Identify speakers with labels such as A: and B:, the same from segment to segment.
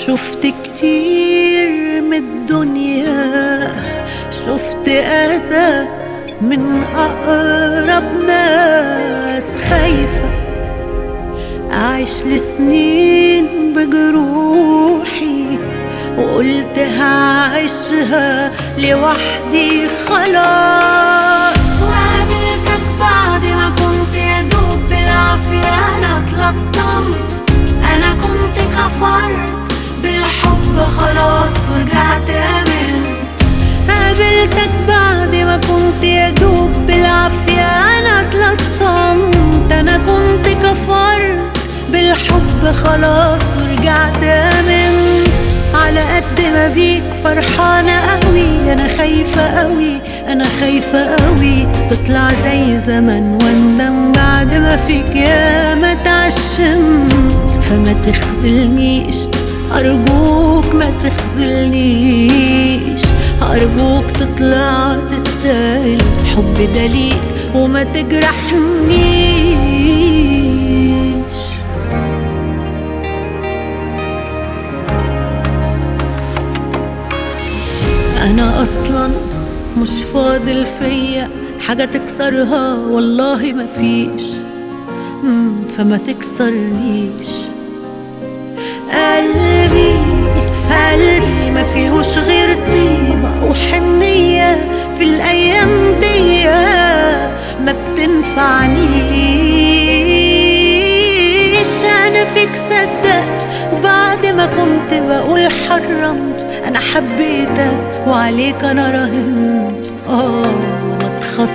A: شفت كتير من الدنيا شفت أذى من أقرب ناس خايفة أعيش لسنين بجروحي وقلت هعيشها لوحدي خلاص وقابلتك بعد ما كنت يا دوب بالعافية أنا اتلصمت أنا كنت كفرت بالحب خلاص ورجعت آمنت قابلتك بعد ما كنت يا دوب بالعافية أنا اتلصمت أنا كنت كفرت بالحب خلاص ورجعت آمنت على قد ما بيك فرحانة قوي أنا خايفة قوي أنا خايفة قوي تطلع زي زمان واندم بعد ما فيك يا ما تعشمت فما تخذلنيش أرجوك ما تخذلنيش أرجوك تطلع تستاهل الحب ده ليك وما تجرحنيش أنا أصلا مش فاضل فيا حاجة تكسرها والله مفيش مم، فما تكسرنيش قلبي قلبي ما فيهوش غير طيبة وحنية في الأيام دي ما بتنفعنيش أنا فيك صدقت وبعد ما كنت بقول حرمت أنا حبيتك وعليك أنا راهنت آه ما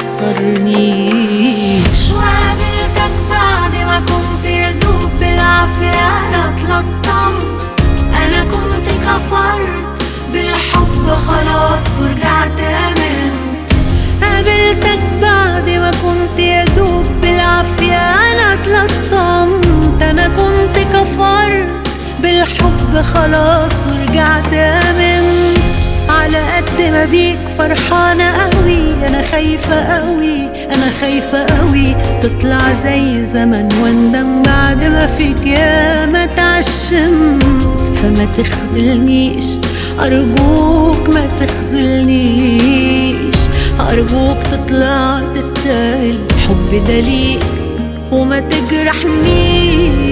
A: تخسرنيش وقابلتك بعد ما كنت يا دوب بالعافية أنا اتلصمت أنا كنت كفرت بالحب خلاص ورجعت آمنت قابلتك بعد ما كنت يا دوب بالعافية أنا اتلصمت أنا كنت كفرت بالحب خلاص ورجعت آمنت على قد ما بيك فرحانة قوي أنا خايفة قوي أنا خايفة قوي تطلع زي زمان واندم بعد ما فيك يا ما تعشمت فما تخذلنيش أرجوك ما تخذلنيش أرجوك تطلع تستاهل الحب ده ليك وما تجرحنيش